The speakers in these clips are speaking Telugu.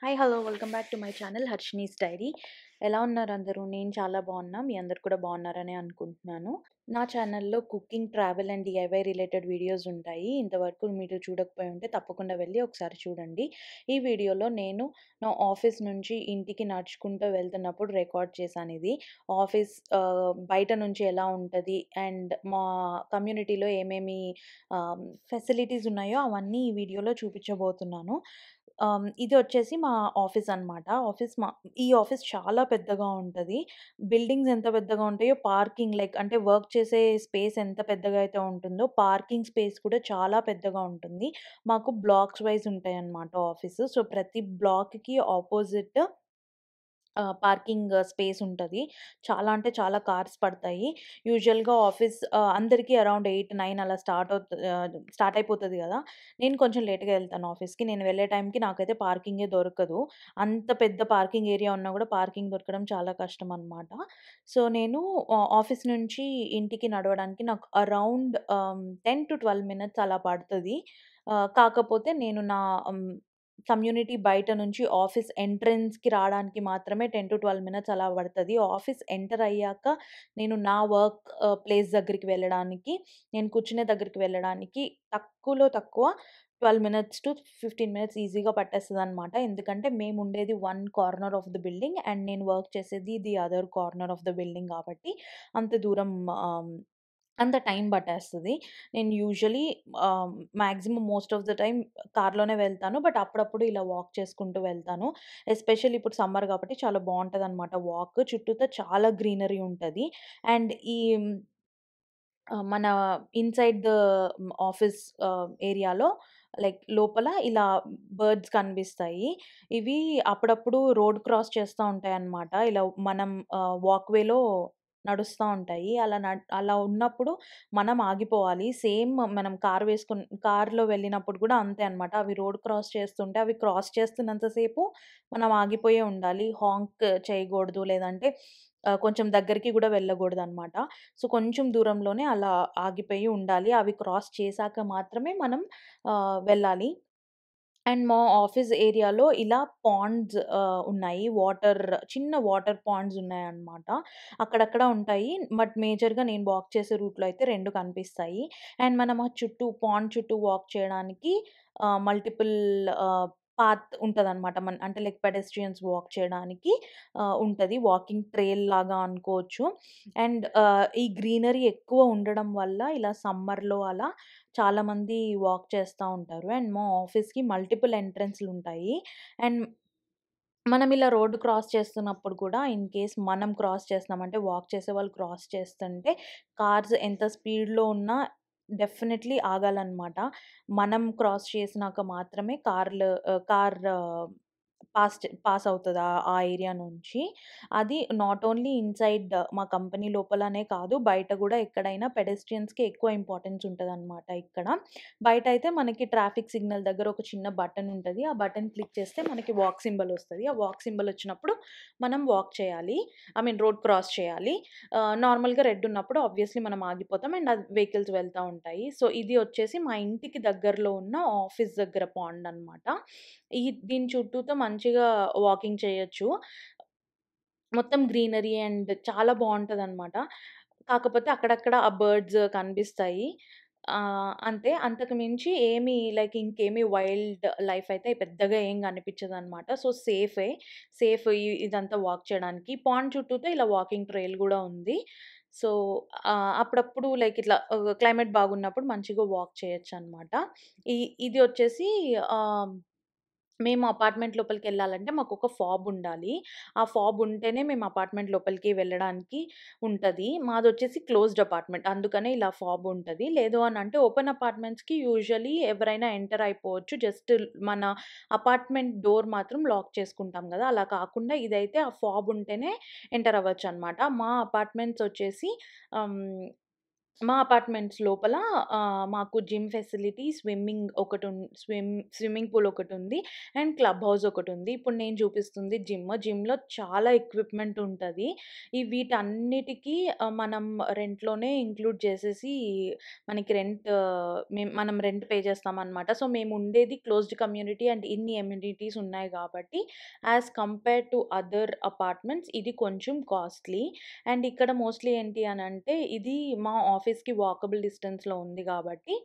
Hi hello welcome back to my channel Harshini's diary ఎలా ఉన్నారు అందరూ నేను చాలా బాగున్నా మీ అందరు కూడా బాగున్నారని అనుకుంటున్నాను నా ఛానల్లో cooking travel and DIY related videos ఉంటాయి ఇంతవరకు మీరు చూడకపోయి ఉంటే తప్పకుండా వెళ్ళి ఒకసారి చూడండి ఈ వీడియోలో నేను నా ఆఫీస్ నుంచి ఇంటికి నడుచుకుంటూ వెళ్తున్నప్పుడు రికార్డ్ చేశాను ఇది ఆఫీస్ ఆ, బయట నుంచి ఎలా ఉంటుంది అండ్ మా కమ్యూనిటీలో ఏమేమి ఫెసిలిటీస్ ఉన్నాయో అవన్నీ ఈ వీడియోలో చూపించబోతున్నాను ఆమ్, ఇది వచ్చేసి మా ఆఫీస్ అన్నమాట ఆఫీస్ మా ఈ ఆఫీస్ చాలా పెద్దగా ఉంటుంది బిల్డింగ్స్ ఎంత పెద్దగా ఉంటాయో పార్కింగ్ లైక్ అంటే వర్క్ చేసే స్పేస్ ఎంత పెద్దగా అయితే ఉంటుందో పార్కింగ్ స్పేస్ కూడా చాలా పెద్దగా ఉంటుంది మాకు బ్లాక్స్ వైజ్ ఉంటాయి అన్నమాట ఆఫీస్ సో ప్రతి బ్లాక్కి ఆపోజిట్ పార్కింగ్ స్పేస్ ఉంటుంది చాలా అంటే చాలా కార్స్ పడతాయి యూజువల్గా ఆఫీస్ అందరికీ అరౌండ్ ఎయిట్ నైన్ అలా స్టార్ట్ అవుతుంది స్టార్ట్ అయిపోతుంది కదా నేను కొంచెం లేట్గా వెళ్తాను ఆఫీస్కి నేను వెళ్ళే టైంకి నాకైతే పార్కింగే దొరకదు అంత పెద్ద పార్కింగ్ ఏరియా ఉన్నా కూడా పార్కింగ్ దొరకడం చాలా కష్టం అనమాట సో నేను ఆఫీస్ నుంచి ఇంటికి నడవడానికి నాకు around ten to twelve minutes అలా పడుతుంది కాకపోతే నేను నా కమ్యూనిటీ బయట నుంచి ఆఫీస్ ఎంట్రన్స్కి రావడానికి మాత్రమే టెన్ టు ట్వెల్వ్ మినిట్స్ అలా పడుతుంది ఆఫీస్ ఎంటర్ అయ్యాక నేను నా వర్క్ ప్లేస్ దగ్గరికి వెళ్ళడానికి నేను కూర్చునే దగ్గరికి వెళ్ళడానికి తక్కువలో తక్కువ twelve minutes to fifteen minutes ఈజీగా పట్టేస్తుంది అనమాట ఎందుకంటే మేము ఉండేది one corner of the building and నేను వర్క్ చేసేది the other corner of the building కాబట్టి అంత దూరం ఆమ్, అంత టైం పట్టేస్తుంది నేను usually maximum most of the time కార్లోనే వెళ్తాను బట్ అప్పుడప్పుడు ఇలా వాక్ చేసుకుంటూ వెళ్తాను ఎస్పెషల్లీ ఇప్పుడు సమ్మర్ కాబట్టి చాలా బాగుంటుంది అనమాట వాక్ చుట్టూతో చాలా గ్రీనరీ ఉంటుంది అండ్ ఈ ఆ, మన ఇన్సైడ్ ద ఆఫీస్ ఏరియాలో లైక్ లోపల ఇలా బర్డ్స్ కనిపిస్తాయి ఇవి అప్పుడప్పుడు రోడ్ క్రాస్ చేస్తూ ఉంటాయి అన్నమాట ఇలా మనం వాక్వేలో నడుస్తూ ఉంటాయి అలా నడ్ అలా ఉన్నప్పుడు మనం ఆగిపోవాలి సేమ్ మనం కార్ వేసుకుని కార్లో వెళ్ళినప్పుడు కూడా అంతే అనమాట అవి రోడ్ క్రాస్ చేస్తుంటే అవి క్రాస్ చేస్తున్నంతసేపు మనం ఆగిపోయే ఉండాలి హాంక్ చేయకూడదు లేదంటే ఆ, కొంచెం దగ్గరికి కూడా వెళ్ళకూడదు అనమాట సో కొంచెం దూరంలోనే అలా ఆగిపోయి ఉండాలి అవి క్రాస్ చేశాక మాత్రమే మనం ఆ, వెళ్ళాలి అండ్ మా ఆఫీస్ ఏరియాలో ఇలా పాండ్స్ ఉన్నాయి వాటర్ చిన్న వాటర్ పాండ్స్ ఉన్నాయన్నమాట అక్కడక్కడ ఉంటాయి బట్ మేజర్గా నేను వాక్ చేసే రూట్లో అయితే రెండు కనిపిస్తాయి అండ్ మనం ఆ చుట్టూ పాండ్ చుట్టూ వాక్ చేయడానికి మల్టిపుల్ పాత్ ఉంటదనమాట మన అంటే లైక్ పెడెస్ట్రియన్స్ వాక్ చేయడానికి ఉంటుంది వాకింగ్ ట్రైల్ లాగా అనుకోవచ్చు అండ్ ఈ గ్రీనరీ ఎక్కువ ఉండడం వల్ల ఇలా సమ్మర్లో అలా చాలామంది వాక్ చేస్తూ ఉంటారు అండ్ మా ఆఫీస్కి మల్టిపుల్ ఎంట్రన్స్లు ఉంటాయి అండ్ మనం ఇలా రోడ్డు క్రాస్ చేస్తున్నప్పుడు కూడా ఇన్ కేస్ మనం క్రాస్ చేస్తున్నామంటే వాక్ చేసే వాళ్ళు క్రాస్ చేస్తుంటే కార్స్ ఎంత స్పీడ్లో ఉన్నా డెఫినెట్లీ ఆగాలన్నమాట మనం క్రాస్ చేసినాక మాత్రమే కార్లు కార్ పాస్ పాస్ అవుతుంది ఆ ఆ ఏరియా నుంచి అది నాట్ ఓన్లీ ఇన్సైడ్ మా కంపెనీ లోపలనే కాదు బయట కూడా ఎక్కడైనా పెడెస్ట్రియన్స్కి ఎక్కువ ఇంపార్టెన్స్ ఉంటుంది అనమాట ఇక్కడ బయట అయితే మనకి ట్రాఫిక్ సిగ్నల్ దగ్గర ఒక చిన్న బటన్ ఉంటుంది ఆ బటన్ క్లిక్ చేస్తే మనకి వాక్ సింబల్ వస్తుంది ఆ వాక్ సింబల్ వచ్చినప్పుడు మనం వాక్ చేయాలి ఐ మీన్ రోడ్ క్రాస్ చేయాలి నార్మల్గా రెడ్ ఉన్నప్పుడు ఆబ్వియస్లీ మనం ఆగిపోతాం అండ్ అది వెహికల్స్ వెళ్తూ ఉంటాయి సో ఇది వచ్చేసి మా ఇంటికి దగ్గరలో ఉన్న ఆఫీస్ దగ్గర పాండ్ అనమాట ఈ దీని చుట్టూతో మంచిగా వాకింగ్ చేయొచ్చు మొత్తం గ్రీనరీ అండ్ చాలా బాగుంటుందన్నమాట కాకపోతే అక్కడక్కడ ఆ బర్డ్స్ కనిపిస్తాయి ఆ, అంతే అంతకు మించి ఏమి లైక్ ఇంకేమి వైల్డ్ లైఫ్ అయితే పెద్దగా ఏం కనిపించదు అనమాట సో సేఫే సేఫ్ ఇదంతా వాక్ చేయడానికి పాండ్ చుట్టూతో ఇలా వాకింగ్ ట్రైల్ కూడా ఉంది సో అప్పుడప్పుడు లైక్ ఇట్లా క్లైమేట్ బాగున్నప్పుడు మంచిగా వాక్ చేయొచ్చు అనమాట ఈ ఇది వచ్చేసి ఆ, మేము అపార్ట్మెంట్ లోపలికి వెళ్ళాలంటే మాకు ఒక ఫాబ్ ఉండాలి ఆ ఫాబ్ ఉంటేనే మేము అపార్ట్మెంట్ లోపలికి వెళ్ళడానికి ఉంటుంది మాది వచ్చేసి క్లోజ్డ్ అపార్ట్మెంట్ అందుకనే ఇలా ఫాబ్ ఉంటుంది లేదు అని అంటే ఓపెన్ అపార్ట్మెంట్స్కి యూజువలీ ఎవరైనా ఎంటర్ అయిపోవచ్చు జస్ట్ మన అపార్ట్మెంట్ డోర్ మాత్రం లాక్ చేసుకుంటాం కదా అలా కాకుండా ఇదైతే ఆ ఫాబ్ ఉంటేనే ఎంటర్ అవ్వచ్చు అనమాట మా అపార్ట్మెంట్స్ వచ్చేసి మా అపార్ట్మెంట్స్ లోపల ఆహ్, మాకు జిమ్ ఫెసిలిటీ, స్విమ్మింగ్ ఒకటున్ స్విమ్ స్విమ్మింగ్ పూల్ ఒకటుంది. అండ్ క్లబ్ హౌస్ ఒకటుంది. ఇప్పుడు నేను చూపిస్తుంది జిమ్. జిమ్‌లో చాలా ఎక్విప్‌మెంట్ ఉంటది. ఈ వీటన్నిటికి ఆహ్, మనం రెంట్‌లోనే ఇంక్లూడ్ చేసేసి మనకి రెంట్ మేం మనం రెంట్ పే చేస్తామనమాట. సో, మేముండేది క్లోజ్డ్ కమ్యూనిటీ అండ్ ఇన్ని ఎమ్యూనిటీస్ ఉన్నాయి కాబట్టి as compared to other apartments ఇది కొంచెం కాస్ట్‌లీ. అండ్ ఇక్కడ మోస్ట్‌లీ ఏంటి అనంటే ఇది మా ఆఫీస్‌కి వాకబుల్ డిస్టెన్స్‌లో ఉంది కాబట్టి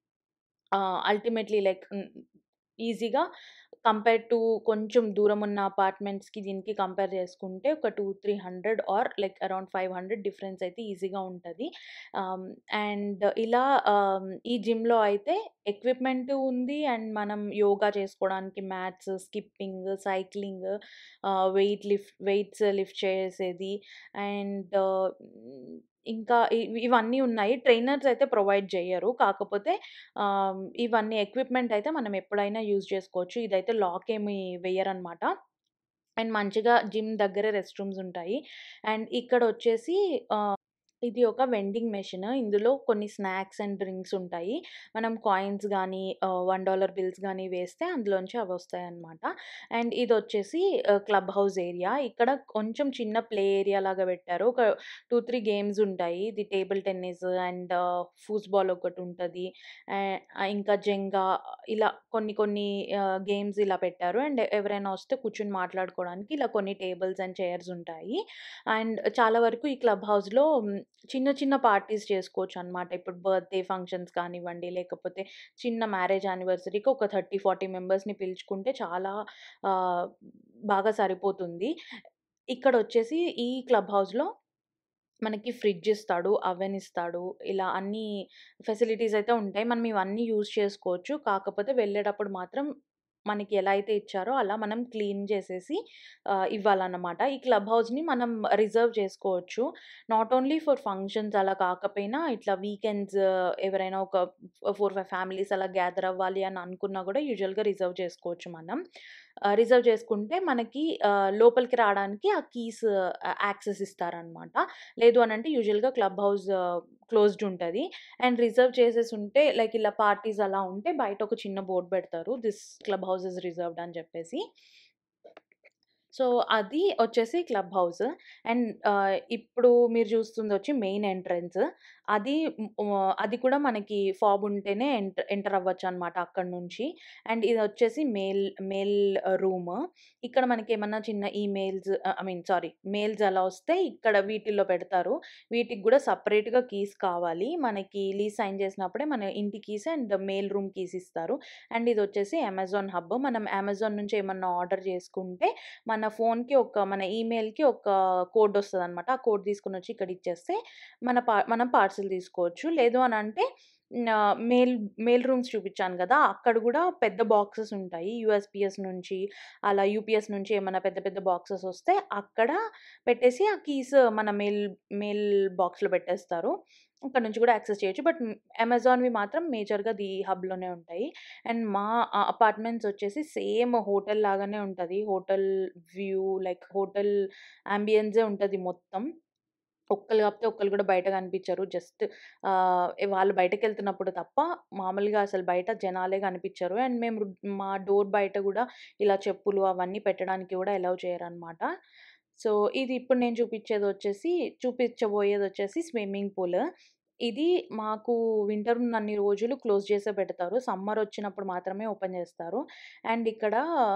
ఆహ్, అల్టిమేట్‌లీ లైక్ హ్మ్, ఈజీగా కంపేర్డ్ టు కొంచెం దూరం ఉన్న అపార్ట్మెంట్స్‌కి దీనికి కంపేర్ చేసుకుంటే ఒక 200, 300 ఆర్ లైక్ అరౌండ్ 500 డిఫరెన్స్ అయితే ఈజీగా ఉంటది. ఆహ్, అండ్ ఇలా ఆహ్, ఈ జిమ్‌లో అయితే ఎక్విప్‌మెంట్ ఉంది. అండ్ మనం యోగా చేసుకోవడానికి mats, skipping, cycling ah, weight lift weights lift చేసేది అండ్ హ్మ్, ఇంకా ఇవి ఇవన్నీ ఉన్నాయి. ట్రైనర్స్ అయితే ప్రొవైడ్ చెయ్యరు. కాకపోతే ఆహ్, ఇవన్నీ ఎక్విప్‌మెంట్ అయితే మనం ఎప్పుడైనా యూజ్ చేసుకోవచ్చు. ఇదైతే లాక్ ఏమి వెయ్యరనమాట. అండ్ మంచిగా జిమ్ దగ్గరే రెస్ట్ రూమ్స్ ఉంటాయి. అండ్ ఇక్కడొచ్చేసి ఆహ్, ఇది ఒక వెండింగ్ మెషిన్. ఇందులో కొన్ని స్నాక్స్ అండ్ డ్రింక్స్ ఉంటాయి. మనం కాయిన్స్ గానీ ఆహ్, $1 బిల్స్ గానీ వేస్తే అందులోంచి అవొస్తాయన్నమాట. అండ్ ఇదొచ్చేసి ఆహ్, క్లబ్ హౌస్ ఏరియా. ఇక్కడ కొంచెం చిన్న ప్లే ఏరియా లాగా పెట్టారు. ఒక 2, 3 గేమ్స్ ఉంటాయి. ఇది టేబుల్ టెన్నిస్ అండ్ ఫూస్‌బాల్ ఒకటుంటది. ఆహ్, ఇంకా జెంగా ఇలా కొన్ని కొన్ని ఆహ్, గేమ్స్ ఇలా పెట్టారు. అండ్ ఎవరైనా వస్తే కూర్చొని మాట్లాడుకోవడానికి ఇలా కొన్ని టేబుల్స్ అండ్ చైర్స్ ఉంటాయి. అండ్ చాలా వరకు ఈ క్లబ్ హౌస్‌లో చిన్న చిన్న పార్టీస్ చేసుకోవచ్చనమాట. ఇప్పుడు బర్త్‌డే ఫంక్షన్స్ కానివ్వండి, లేకపోతే చిన్న మ్యారేజ్ యానివర్సరీకి ఒక 30, 40 మెంబర్స్‌ని పిలుచుకుంటే చాలా ఆహ్, బాగా సరిపోతుంది. ఇక్కడొచ్చేసి ఈ క్లబ్ హౌస్‌లో మనకి ఫ్రిడ్జ్ ఇస్తాడు, అవెన్ ఇస్తాడు. ఇలా అన్నీ ఫెసిలిటీస్ అయితే ఉంటాయి. మనం ఇవన్నీ యూజ్ చేసుకోవచ్చు. కాకపోతే వెళ్ళేటప్పుడు మాత్రం మనకి ఎలా అయితే ఇచ్చారో అలా మనం క్లీన్ చేసేసి ఆహ్, ఇవ్వాలన్నమాట. ఈ క్లబ్ హౌస్‌ని మనం రిజర్వ్ చేసుకోవచ్చు. నాట్ ఓన్లీ ఫర్ ఫంక్షన్స్ అలా కాకపోయినా ఇట్లా వీకెండ్స్ ఎవరైనా ఒక 4, 5 ఫ్యామిలీస్ అలా గ్యాదర్ అవ్వాలి అని అనుకున్నా కూడా యూజువల్‌గా రిజర్వ్ చేసుకోవచ్చు మనం. ఆహ్, రిజర్వ్ చేసుకుంటే మనకి ఆహ్, లోపలికి రావడానికి ఆ కీస్ ఆ యాక్సెస్ ఇస్తారనమాట. లేదు అనంటే యూజువల్‌గా క్లబ్ హౌస్ క్లోజ్డ్ ఉంటది. అండ్ రిజర్వ్ చేసేసుంటే లైక్ ఇలా పార్టీస్ అలా ఉంటే బయట ఒక చిన్న బోర్డ్ పెడతారు. This club house is reserved అని చెప్పేసి. సో, అది వచ్చేసి క్లబ్ హౌస్. అండ్ ఆహ్, ఇప్పుడు మీరు చూస్తుందొచ్చి మెయిన్ ఎంట్రన్స్. అది హ్మ్, ఆహ్, అది కూడా మనకి ఫాబ్ ఉంటేనే ఎంట ఎంటర్ అవ్వచ్చనమాట అక్కడి నుంచి. అండ్ ఇదొచ్చేసి మెయిల్ మెయిల్ రూమ్. ఇక్కడ మనకేమన్నా చిన్న ఈమెయిల్స్ ఆహ్, ఐ మీన్ సారీ మెయిల్స్ అలా వస్తే ఇక్కడ వీటిల్లో పెడతారు. వీటికి గూడా సెపరేట్‌గా కీస్ కావాలి. మనకి లీజ్ సైన్ చేసినప్పుడే మన ఇంటి keys and mail room keys ఇస్తారు. అండ్ ఇదొచ్చేసి అమెజాన్ హబ్. మనం అమెజాన్ నుంచి ఏమన్నా ఆర్డర్ చేసుకుంటే మన ఫోన్‌కి ఒక మన ఈమెయిల్‌కి ఒక కోడ్ వస్తదనమాట. ఆ కోడ్ తీసుకొనొచ్చి ఇక్కడ ఇచ్చేస్తే మన పా మనం పార్సెల్ తీసుకోవచ్చు. లేదు అనంటే ఆహ్, మెయిల్ మెయిల్ రూమ్స్ చూపిచ్చాను గదా! అక్కడ గూడా పెద్ద బాక్సెస్ ఉంటాయి. యూఎస్‌పీఎస్ నుంచి అలా యూపీఎస్ నుంచి ఏమన్నా పెద్ద పెద్ద బాక్సెస్ వస్తే అక్కడ పెట్టేసి ఆ కీస్ మన మెయిల్ మెయిల్ బాక్స్‌లో పెట్టేస్తారు. అక్కడి నుంచి కూడా యాక్సెస్ చేయొచ్చు. బట్ అమెజాన్‌వి మాత్రం మేజర్‌గా ది హబ్‌లోనే ఉంటాయి. అండ్ మా అ అపార్ట్మెంట్స్ వచ్చేసి సేమ్ హోటల్ లాగానే ఉంటది. హోటల్ వ్యూ లైక్ హోటల్ యాంబియన్సే ఉంటది మొత్తం. ఒక్కళ్ళు కాకపోతే ఒక్కళ్ళు కూడా బయట కనిపించరు. జస్ట్ ఆహ్, వాళ్ళు బయటకెళ్తున్నప్పుడు తప్ప మామూలుగా అసలు బయట జనాలే కనిపించరు. అండ్ మేము మా డోర్ బయట గూడా ఇలా చెప్పులు అవన్నీ పెట్టడానికి కూడా అలౌ చేయరనమాట. సో, ఇది ఇప్పుడు నేను చూపిచ్చేదొచ్చేసి చూపించబోయేదొచ్చేసి స్విమ్మింగ్ పూల్. ఇది మాకు వింటర్ ఉన్నన్ని రోజులు క్లోజ్ చేసే పెడతారు. సమ్మర్ వచ్చినప్పుడు మాత్రమే ఓపెన్ చేస్తారు. అండ్ ఇక్కడ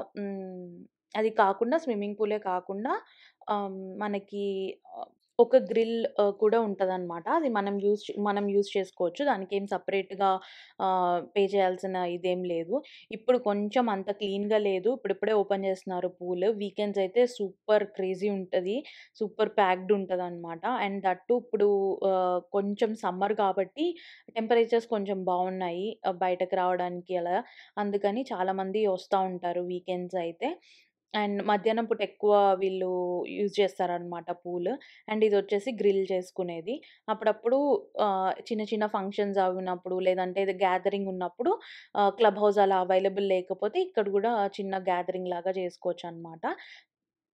హ్మ్, అది కాకుండా స్విమ్మింగ్ పూలే కాకుండా ఆహ్, మనకి ఆహ్, ఒక గ్రిల్ ఆహ్, కూడా ఉంటదనమాట. అది మనం యూజ్ మనం యూజ్ చేసుకోవచ్చు. దానికేం సెపరేట్‌గా ఆహ్, పే చేయాల్సిన ఇదేం లేదు. ఇప్పుడు కొంచెం అంత క్లీన్‌గా లేదు. ఇప్పుడిప్పుడే ఓపెన్ చేస్తున్నారు పూల్. వీకెండ్స్ అయితే సూపర్ క్రేజీ ఉంటది. సూపర్ ప్యాక్డ్ ఉంటదనమాట. అండ్ దట్ టూ ఇప్పుడు ఆహ్, కొంచెం సమ్మర్ కాబట్టి టెంపరేచర్స్ కొంచెం బావున్నాయి. ఆహ్, బయటకి రావడానికి అలా. అందుకని చాలామంది వస్తా ఉంటారు వీకెండ్స్ అయితే. అండ్ మధ్యాహ్నం పూట ఎక్కువ వీళ్ళు యూజ్ చేస్తారనమాట పూల్. అండ్ ఇదొచ్చేసి గ్రిల్ చేసుకునేది. అప్పుడప్పుడు ఆహ్, చిన్న చిన్న ఫంక్షన్స్ అవి ఉన్నప్పుడు లేదంటే ఏదో గ్యాదరింగ్ ఉన్నప్పుడు ఆహ్, క్లబ్ హౌస్ అలా అవైలబుల్ లేకపోతే ఇక్కడ గూడా చిన్న గ్యాదరింగ్ లాగా చేసుకోవచ్చనమాట.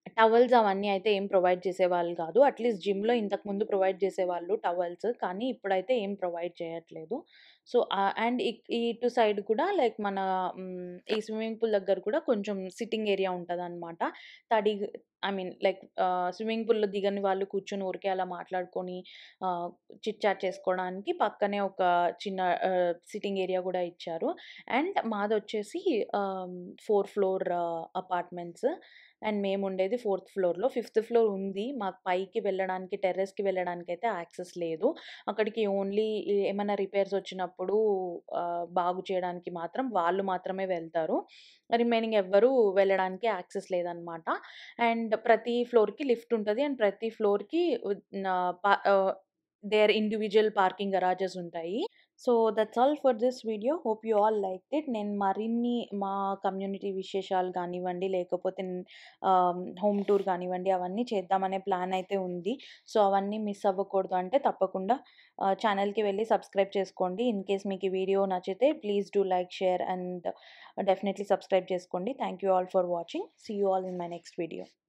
టవల్స్ అవన్నీ అయితే ఏం ప్రొవైడ్ చేసేవాళ్ళు కాదు. అట్‌లీస్ట్ జిమ్‌లో ఇంతకుముందు ప్రొవైడ్ చేసేవాళ్ళు టవల్స్. కానీ ఇప్పుడైతే ఏం ప్రొవైడ్ చేయట్లేదు. సో, ఆహ్, అండ్ ఇక్ ఇటు సైడ్ కూడా లైక్ మన హ్మ్, ఈ స్విమ్మింగ్ పూల్ దగ్గర కూడా కొంచెం సిట్టింగ్ ఏరియా ఉంటదనమాట. తడి I mean like ah, swimming పూల్‌లో దిగని వాళ్ళు కూర్చొని ఊరికే అలా మాట్లాడుకొని ఆహ్, చిట్ చాట్ చేసుకోవడానికి పక్కనే ఒక చిన్న ఆహ్, సిట్టింగ్ ఏరియా కూడా ఇచ్చారు. అండ్ మాదొచ్చేసి ఆహ్, 4 ఫ్లోర్ అపార్ట్మెంట్స్. అండ్ మేముండేది ఫోర్త్ ఫ్లోర్‌లో. ఫిఫ్త్ ఫ్లోర్ ఉంది. మాకు పైకి వెళ్ళడానికి టెర్రస్‌కి వెళ్ళడానికైతే యాక్సెస్ లేదు. అక్కడికి ఓన్లీ ఏ ఏమన్నా రిపేర్స్ వచ్చినప్పుడు ఆహ్, బాగు చేయడానికి మాత్రం వాళ్ళు మాత్రమే వెళ్తారు. రిమైనింగ్ ఎవ్వరూ వెళ్ళడానికి యాక్సెస్ లేదనమాట. అండ్ ప్రతి ఫ్లోర్‌కి లిఫ్ట్ ఉంటది. అండ్ ప్రతి ఫ్లోర్‌కి ఉద్ నా ప ఆహ్, దేర్ ఇండివిడ్యువల్ పార్కింగ్ గరాజెస్ ఉంటాయి. So, that's all for this video. Hope you all liked it. నేను మరిన్ని మా కమ్యూనిటీ విశేషాలు గానివ్వండి, లేకపోతే ఆహ్, హోమ్ టూర్ గానివ్వండి, అవన్నీ చేద్దామనే ప్లాన్ అయితే ఉంది. సో, అవన్నీ మిస్ అవ్వకూడదు అంటే తప్పకుండా ఆహ్, ఛానెల్‌కి వెళ్లి సబ్స్క్రైబ్ చేసుకోండి. ఇన్ కేస్ మీకు ఈ వీడియో నచ్చితే please do like, share and definitely subscribe చేసుకోండి. Thank you all for watching. See you all in my next video.